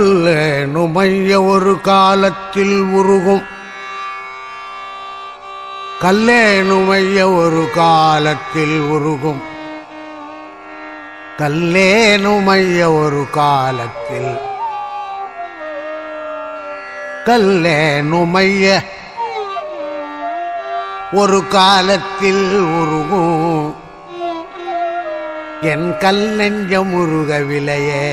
கல்லேனுமைய ஒரு காலத்தில் உருகும் கல்லேனுமைய ஒரு காலத்தில் உருகும் கல்லேனுமைய ஒரு காலத்தில் கல்லேனுமைய ஒரு காலத்தில் உருகும் என் கல் நெஞ்சம் உருகவில்லையே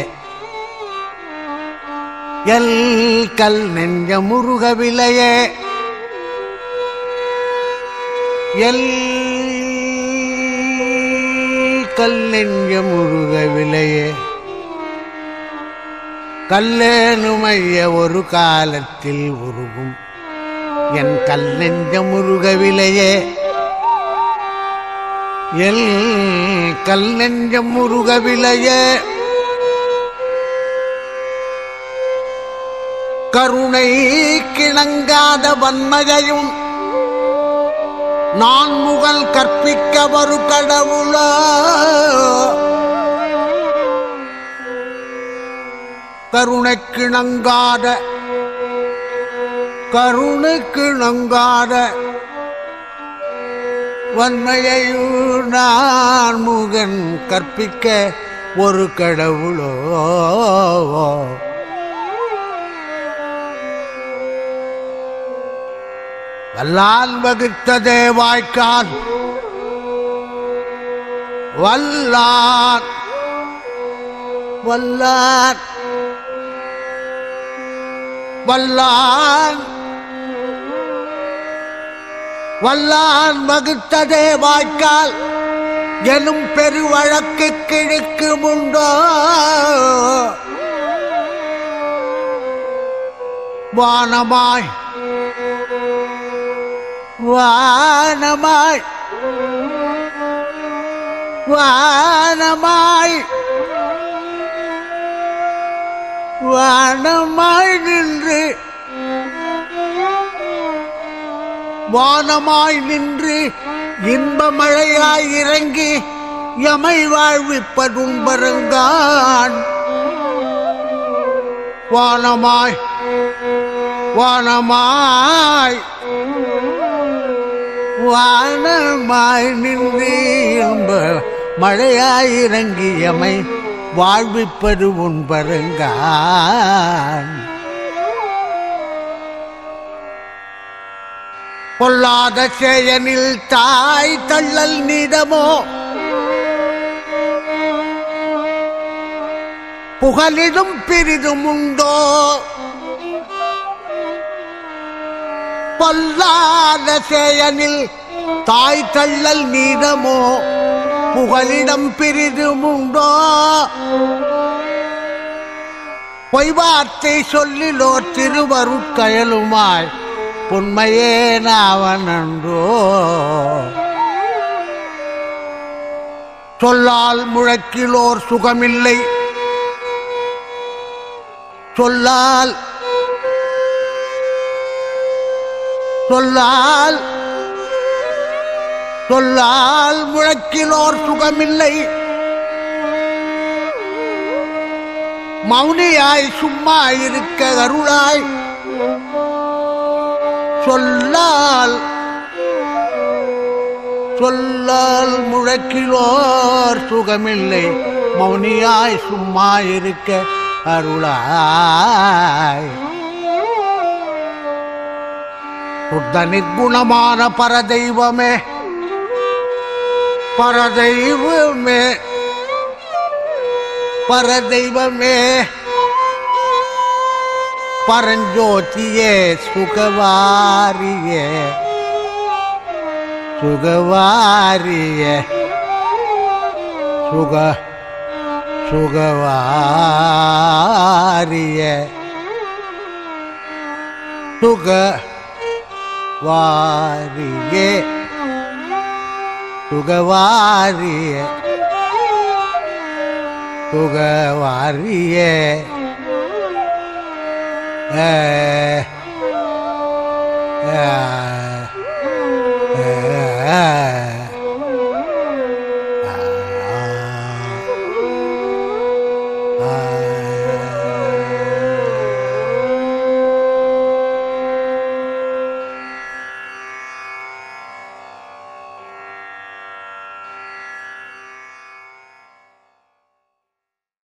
எல் கல் நெஞ்சம் உருகவில்லையே எல் கல் நெஞ்சம் உருகவில்லையே கல்லேனுமைய ஒரு காலத்தில் உருகும் என் கல் நெஞ்சம் உருகவில்லையே எல் கல் நெஞ்சம் முருகவிலையே கருணை கிணங்காத வன்மையையும் நான் முகல் கற்பிக்க வரு கடவுளோ கருணை கிணங்காத கருணை கிணங்காத வன்மையையு நான் முகன் கற்பிக்க ஒரு கடவுளோ வல்லான் வகுத்ததே வாய்க்கால் வல்லான் வல்லான் வல்லான் வல்லான் வகுத்ததே வாய்க்கால் எனும் பெருவழக்கு கிழக்கு உண்டோ வானமாய் வானமாய் வானமாய் வானமாய் நின்று வானமாய் நின்று இன்ப மழையாய் இறங்கி எமை வாழ்விப்பதும் பருங்கான் வானமாய் வானமாய் வானமாய் நின்று இன்ப மழையாய் இறங்கி எமை வாழ்விப்பது உன் பருங்கான் பொல்லாத செயனில் தாய் தள்ளல் நீதமோ புகலிடும் பிரிதும் உண்டோ பொல்லாத செயனில் தாய் தள்ளல் நீதமோ புகலிடம் பிரிதும் உண்டோ பொய் வார்த்தை சொல்லிலோ திருவருட்கயலுமாய் உண்மையே நாவனன்றோ சொல்லால் முழக்கிலோர் சுகமில்லை சொல்லால் சொல்லால் சொல்லால் முழக்கிலோர் சுகமில்லை மௌனியாய் சும்மா இருக்க அருளாய் சொல்லால் சொல்லால் முழக்கிலோர் சுகமில்லை மௌனியாய் சும்மா இருக்க அருளாய் சுத்த நிர்குணமான பரதெய்வமே பரதெய்வமே பரதெய்வமே பரஞ்சோதியே சுகவாரியே சுகவாரியே சுக சுகவாரியே சுக வாரியே சுகவாரியே சுகவாரியே ஆ, ஆ,